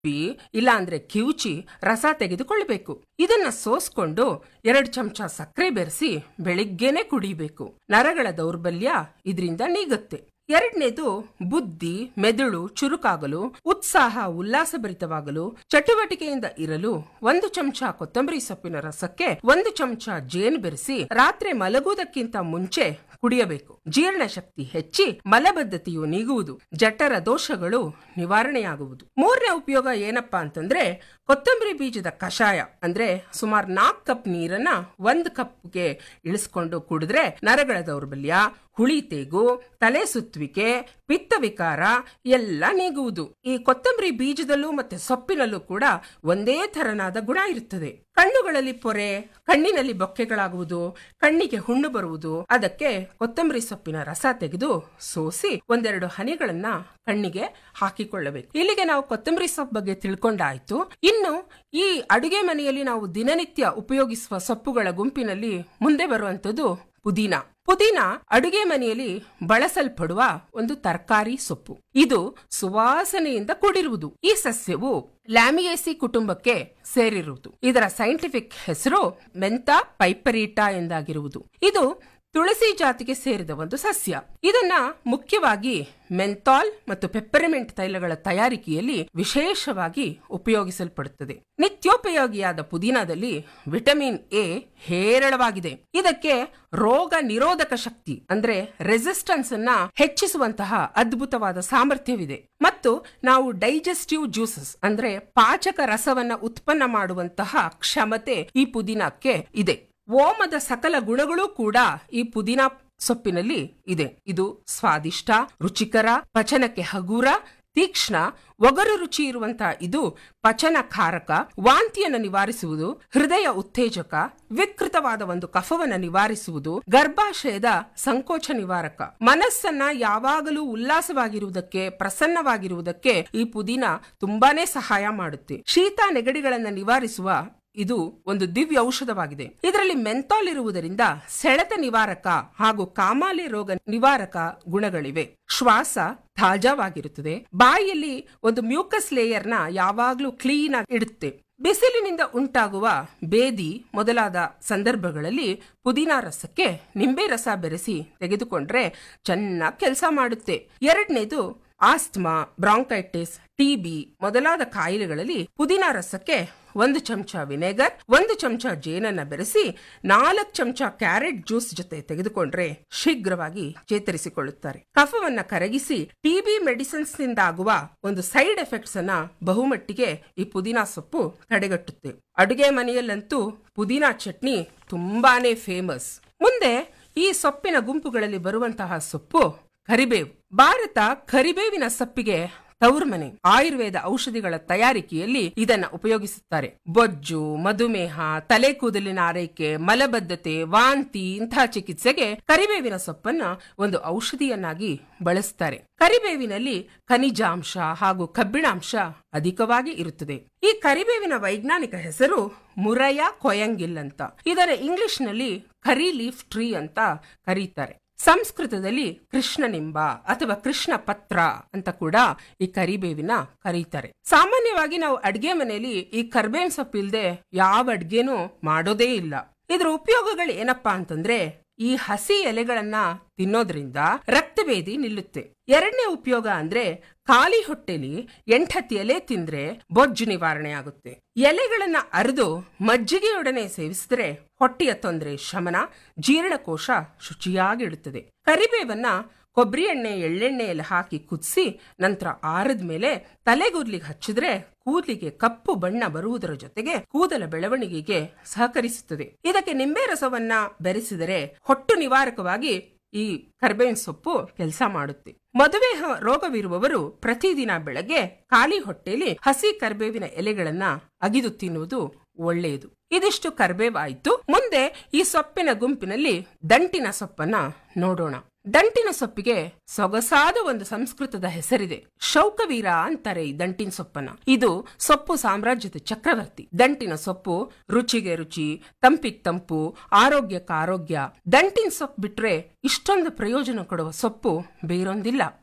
ರುಬ್ಬಿ ಇಲ್ಲಾಂದ್ರೆ ಕಿವುಚಿ ರಸ ತೆಗೆದುಕೊಳ್ಳಬೇಕು ಇದನ್ನ ಸೋಸ್ಕೊಂಡು ಎರಡು ಚಮಚ ಸಕ್ಕರೆ ಬೆರೆಸಿ ಬೆಳಿಗ್ಗೆನೆ ಕುಡಿಬೇಕು ನರಗಳ ದೌರ್ಬಲ್ಯ ಇದರಿಂದ ನೀಗುತ್ತೆ ಎರಡನೇದು ಬುದ್ಧಿ ಮೆದುಳು ಚುರುಕಾಗಲು ಉತ್ಸಾಹ ಉಲ್ಲಾಸಭರಿತವಾಗಲು ಚಟುವಟಿಕೆಯಿಂದ ಇರಲು ಒಂದು ಚಮಚ ಕೊತ್ತಂಬರಿ ಸೊಪ್ಪಿನ ರಸಕ್ಕೆ ಒಂದು ಚಮಚ ಜೇನು ಬೆರೆಸಿ ರಾತ್ರಿ ಮಲಗುವುದಕ್ಕಿಂತ ಮುಂಚೆ ಕುಡಿಯಬೇಕು ಜೀರ್ಣಶಕ್ತಿ ಹೆಚ್ಚಿ ಮಲಬದ್ಧತೆಯು ನೀಗುವುದು ಜಠರ ದೋಷಗಳು ನಿವಾರಣೆಯಾಗುವುದು ಮೂರನೇ ಉಪಯೋಗ ಏನಪ್ಪಾ ಅಂತಂದ್ರೆ ಕೊತ್ತಂಬರಿ ಬೀಜದ ಕಷಾಯ ಅಂದ್ರೆ ಸುಮಾರು ನಾಲ್ಕು ಕಪ್ ನೀರನ್ನ ಒಂದು ಕಪ್ಗೆ ಇಳಿಸ್ಕೊಂಡು ಕುಡಿದ್ರೆ ನರಗಳ ದೌರ್ಬಲ್ಯ ಹುಳಿ ತೇಗು ತಲೆ ಸುತ್ತುವಿಕೆ ಪಿತ್ತ ವಿಕಾರ ಎಲ್ಲ ನೀಗುವುದು ಈ ಕೊತ್ತಂಬರಿ ಬೀಜದಲ್ಲೂ ಮತ್ತೆ ಸೊಪ್ಪಿನಲ್ಲೂ ಕೂಡ ಒಂದೇ ತರನಾದ ಗುಣ ಇರುತ್ತದೆ ಕಣ್ಣುಗಳಲ್ಲಿ ಪೊರೆ ಕಣ್ಣಿನಲ್ಲಿ ಬೊಕ್ಕೆಗಳಾಗುವುದು ಕಣ್ಣಿಗೆ ಹುಣ್ಣು ಬರುವುದು ಅದಕ್ಕೆ ಕೊತ್ತಂಬರಿ ಸೊಪ್ಪಿನ ರಸ ತೆಗೆದು ಸೋಸಿ ಒಂದೆರಡು ಹನಿಗಳನ್ನ ಕಣ್ಣಿಗೆ ಹಾಕಿಕೊಳ್ಳಬೇಕು ಇಲ್ಲಿಗೆ ನಾವು ಕೊತ್ತಂಬರಿ ಸೊಪ್ಪು ಬಗ್ಗೆ ತಿಳ್ಕೊಂಡಾಯ್ತು ಇನ್ನು ಈ ಅಡುಗೆ ಮನೆಯಲ್ಲಿ ನಾವು ದಿನನಿತ್ಯ ಉಪಯೋಗಿಸುವ ಸೊಪ್ಪುಗಳ ಗುಂಪಿನಲ್ಲಿ ಮುಂದೆ ಬರುವಂತದ್ದು ಪುದೀನ ಪುದೀನ ಅಡುಗೆ ಮನೆಯಲ್ಲಿ ಬಳಸಲ್ಪಡುವ ಒಂದು ತರಕಾರಿ ಸೊಪ್ಪು ಇದು ಸುವಾಸನೆಯಿಂದ ಕೂಡಿರುವುದು ಈ ಸಸ್ಯವು ಲ್ಯಾಮಿಯೇಸಿ ಕುಟುಂಬಕ್ಕೆ ಸೇರಿರುವುದು ಇದರ ಸೈಂಟಿಫಿಕ್ ಹೆಸರು ಮೆಂತಾ ಪೈಪರೀಟಾ ಎಂದಾಗಿರುವುದು ಇದು ತುಳಸಿ ಜಾತಿಗೆ ಸೇರಿದ ಒಂದು ಸಸ್ಯ ಇದನ್ನ ಮುಖ್ಯವಾಗಿ ಮೆಂಥಾಲ್ ಮತ್ತು ಪೆಪ್ಪರಮೆಂಟ್ ತೈಲಗಳ ತಯಾರಿಕೆಯಲ್ಲಿ ವಿಶೇಷವಾಗಿ ಉಪಯೋಗಿಸಲ್ಪಡುತ್ತದೆ ನಿತ್ಯೋಪಯೋಗಿಯಾದ ಪುದೀನದಲ್ಲಿ ವಿಟಮಿನ್ ಎ ಹೇರಳವಾಗಿದೆ ಇದಕ್ಕೆ ರೋಗ ನಿರೋಧಕ ಶಕ್ತಿ ಅಂದ್ರೆ ರೆಸಿಸ್ಟೆನ್ಸ್ ಅನ್ನ ಹೆಚ್ಚಿಸುವಂತಹ ಅದ್ಭುತವಾದ ಸಾಮರ್ಥ್ಯವಿದೆ ಮತ್ತು ನಾವು ಡೈಜೆಸ್ಟಿವ್ ಜ್ಯೂಸಸ್ ಅಂದ್ರೆ ಪಾಚಕ ರಸವನ್ನ ಉತ್ಪನ್ನ ಮಾಡುವಂತಹ ಕ್ಷಮತೆ ಈ ಪುದೀನಕ್ಕೆ ಇದೆ ಓಮದ ಸಕಲ ಗುಣಗಳು ಕೂಡ ಈ ಪುದೀನ ಸೊಪ್ಪಿನಲ್ಲಿ ಇದೆ ಇದು ಸ್ವಾದಿಷ್ಟ ರುಚಿಕರ ಪಚನಕ್ಕೆ ಹಗೂರ ತೀಕ್ಷ್ಣ ಒಗರು ರುಚಿ ಇರುವಂತಹ ಇದು ಪಚನಕಾರಕ ವಾಂತಿಯನ್ನು ನಿವಾರಿಸುವುದು ಹೃದಯ ಉತ್ತೇಜಕ ವಿಕೃತವಾದ ಒಂದು ಕಫವನ್ನು ನಿವಾರಿಸುವುದು ಗರ್ಭಾಶಯದ ಸಂಕೋಚ ನಿವಾರಕ ಮನಸ್ಸನ್ನ ಯಾವಾಗಲೂ ಉಲ್ಲಾಸವಾಗಿರುವುದಕ್ಕೆ ಪ್ರಸನ್ನವಾಗಿರುವುದಕ್ಕೆ ಈ ಪುದೀನ ತುಂಬಾನೇ ಸಹಾಯ ಮಾಡುತ್ತೆ ಶೀತ ನೆಗಡಿಗಳನ್ನ ನಿವಾರಿಸುವ ಇದು ಒಂದು ದಿವ್ಯ ಔಷಧವಾಗಿದೆ ಇದರಲ್ಲಿ ಮೆಂಥಾಲ್ ಇರುವುದರಿಂದ ಸೆಳೆತ ನಿವಾರಕ ಹಾಗೂ ಕಾಮಾಲೆ ರೋಗ ನಿವಾರಕ ಗುಣಗಳಿವೆ ಶ್ವಾಸ ತಾಜಾವಾಗಿರುತ್ತದೆ ಬಾಯಿಯಲ್ಲಿ ಒಂದು ಮ್ಯೂಕಸ್ ಲೇಯರ್ನ ಯಾವಾಗ್ಲೂ ಕ್ಲೀನ್ ಆಗಿ ಇಡುತ್ತೆ ಬಿಸಿಲಿನಿಂದ ಉಂಟಾಗುವ ಬೇದಿ ಮೊದಲಾದ ಸಂದರ್ಭಗಳಲ್ಲಿ ಪುದೀನ ರಸಕ್ಕೆ ನಿಂಬೆ ರಸ ಬೆರೆಸಿ ತೆಗೆದುಕೊಂಡ್ರೆ ಚೆನ್ನಾಗಿ ಕೆಲಸ ಮಾಡುತ್ತೆ ಎರಡನೇದು ಆಸ್ತಮಾ ಬ್ರಾಂಕೈಟಿಸ್ ಟಿಬಿ ಮೊದಲಾದ ಕಾಯಿಲೆಗಳಲ್ಲಿ ಪುದೀನ ರಸಕ್ಕೆ ಒಂದು ಚಮಚ ವಿನೆಗರ್ ಒಂದು ಚಮಚ ಜೇನನ್ನ ಬೆರೆಸಿ ನಾಲ್ಕು ಚಮಚ ಕ್ಯಾರೆಟ್ ಜ್ಯೂಸ್ ಜೊತೆ ತೆಗೆದುಕೊಂಡ್ರೆ ಶೀಘ್ರವಾಗಿ ಚೇತರಿಸಿಕೊಳ್ಳುತ್ತಾರೆ ಕಫವನ್ನ ಕರಗಿಸಿ ಟಿಬಿ ಮೆಡಿಸಿನ್ಸ್ ನಿಂದ ಆಗುವ ಒಂದು ಸೈಡ್ ಎಫೆಕ್ಟ್ಸ್ ಅನ್ನ ಬಹುಮಟ್ಟಿಗೆ ಈ ಪುದೀನ ಸೊಪ್ಪು ತಡೆಗಟ್ಟುತ್ತೆ ಅಡುಗೆ ಮನೆಯಲ್ಲಂತೂ ಪುದೀನ ಚಟ್ನಿ ತುಂಬಾನೇ ಫೇಮಸ್ ಮುಂದೆ ಈ ಸೊಪ್ಪಿನ ಗುಂಪುಗಳಲ್ಲಿ ಬರುವಂತಹ ಸೊಪ್ಪು ಕರಿಬೇವು ಭಾರತ ಕರಿಬೇವಿನ ಸೊಪ್ಪಿಗೆ ತೌರ್ಮನೆ ಆಯುರ್ವೇದ ಔಷಧಿಗಳ ತಯಾರಿಕೆಯಲ್ಲಿ ಇದನ್ನ ಉಪಯೋಗಿಸುತ್ತಾರೆ ಬೊಜ್ಜು ಮಧುಮೇಹ ತಲೆ ಕೂದಲಿನ ಆರೈಕೆ ಮಲಬದ್ಧತೆ ವಾಂತಿ ಇಂತಹ ಚಿಕಿತ್ಸೆಗೆ ಕರಿಬೇವಿನ ಸೊಪ್ಪನ್ನ ಒಂದು ಔಷಧಿಯನ್ನಾಗಿ ಬಳಸ್ತಾರೆ ಕರಿಬೇವಿನಲ್ಲಿ ಖನಿಜಾಂಶ ಹಾಗೂ ಕಬ್ಬಿಣಾಂಶ ಅಧಿಕವಾಗಿ ಇರುತ್ತದೆ ಈ ಕರಿಬೇವಿನ ವೈಜ್ಞಾನಿಕ ಹೆಸರು ಮುರಯ ಕೊಯಂಗಿಲ್ ಅಂತ ಇದರ ಇಂಗ್ಲಿಷ್ನಲ್ಲಿ ಕರಿ ಲೀಫ್ ಟ್ರೀ ಅಂತ ಕರೀತಾರೆ ಸಂಸ್ಕೃತದಲ್ಲಿ ಕೃಷ್ಣ ನಿಂಬ ಅಥವಾ ಕೃಷ್ಣ ಪತ್ರ ಅಂತ ಕೂಡ ಈ ಕರಿಬೇವಿನ ಕರೀತಾರೆ ಸಾಮಾನ್ಯವಾಗಿ ನಾವು ಅಡ್ಗೆ ಮನೆಯಲ್ಲಿ ಈ ಕರ್ಬೇವಿನ ಸೊಪ್ಪು ಇಲ್ದೆ ಯಾವ ಅಡ್ಗೆನೂ ಮಾಡೋದೇ ಇಲ್ಲ ಇದ್ರ ಉಪಯೋಗಗಳು ಏನಪ್ಪಾ ಅಂತಂದ್ರೆ ಈ ಹಸಿ ಎಲೆಗಳನ್ನ ತಿನ್ನೋದ್ರಿಂದ ರಕ್ತಭೇದಿ ನಿಲ್ಲುತ್ತೆ ಎರಡನೇ ಉಪಯೋಗ ಅಂದ್ರೆ ಖಾಲಿ ಹೊಟ್ಟೆಲಿ ಎಂಟತ್ತು ಎಲೆ ತಿಂದ್ರೆ ಬೊಜ್ಜು ನಿವಾರಣೆ ಆಗುತ್ತೆ ಎಲೆಗಳನ್ನ ಅರೆದು ಮಜ್ಜಿಗೆಯೊಡನೆ ಸೇವಿಸಿದ್ರೆ ಹೊಟ್ಟೆಯ ತೊಂದರೆ ಶಮನ ಜೀರ್ಣಕೋಶ ಶುಚಿಯಾಗಿಡುತ್ತದೆ ಕರಿಬೇವನ್ನ ಕೊಬ್ಬರಿ ಎಣ್ಣೆ ಎಳ್ಳೆಣ್ಣೆಯಲ್ಲಿ ಹಾಕಿ ಕುದಿಸಿ ನಂತರ ಆರದ ಮೇಲೆ ತಲೆಗೂದ್ಲಿಗೆ ಹಚ್ಚಿದ್ರೆ ಕೂದಲಿಗೆ ಕಪ್ಪು ಬಣ್ಣ ಬರುವುದರ ಜೊತೆಗೆ ಕೂದಲ ಬೆಳವಣಿಗೆಗೆ ಸಹಕರಿಸುತ್ತದೆ ಇದಕ್ಕೆ ನಿಂಬೆ ರಸವನ್ನ ಬೆರೆಸಿದರೆ ಹೊಟ್ಟು ನಿವಾರಕವಾಗಿ ಈ ಕರ್ಬೇವಿನ ಸೊಪ್ಪು ಕೆಲಸ ಮಾಡುತ್ತೆ ಮಧುಮೇಹ ರೋಗವಿರುವವರು ಪ್ರತಿದಿನ ಬೆಳಗ್ಗೆ ಖಾಲಿ ಹೊಟ್ಟೆಯಲ್ಲಿ ಹಸಿ ಕರ್ಬೇವಿನ ಎಲೆಗಳನ್ನ ಅಗಿದು ತಿನ್ನುವುದು ಒಳ್ಳೆಯದು ಇದಿಷ್ಟು ಕರ್ಬೇವ್ ಆಯ್ತು ಮುಂದೆ ಈ ಸೊಪ್ಪಿನ ಗುಂಪಿನಲ್ಲಿ ದಂಟಿನ ಸೊಪ್ಪನ್ನ ನೋಡೋಣ ದಂಟಿನ ಸೊಪ್ಪಿಗೆ ಸೊಗಸಾದ ಒಂದು ಸಂಸ್ಕೃತದ ಹೆಸರಿದೆ ಶೌಕವೀರ ಅಂತಾರೆ ಈ ದಂಟಿನ ಸೊಪ್ಪನ್ನ ಇದು ಸೊಪ್ಪು ಸಾಮ್ರಾಜ್ಯದ ಚಕ್ರವರ್ತಿ ದಂಟಿನ ಸೊಪ್ಪು ರುಚಿಗೆ ರುಚಿ ತಂಪಿಗೆ ತಂಪು ಆರೋಗ್ಯಕ್ಕೆ ಆರೋಗ್ಯ ದಂಟಿನ ಸೊಪ್ಪು ಬಿಟ್ರೆ ಇಷ್ಟೊಂದು ಪ್ರಯೋಜನ ಕೊಡುವ ಸೊಪ್ಪು ಬೇರೊಂದಿಲ್ಲ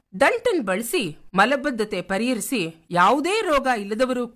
ದಂಟನ್ ಬಳಸಿ ಮಲಬದ್ಧತೆ ಪರಿಹರಿಸಿ ಯಾವುದೇ ರೋಗ ಇಲ್ಲದವರು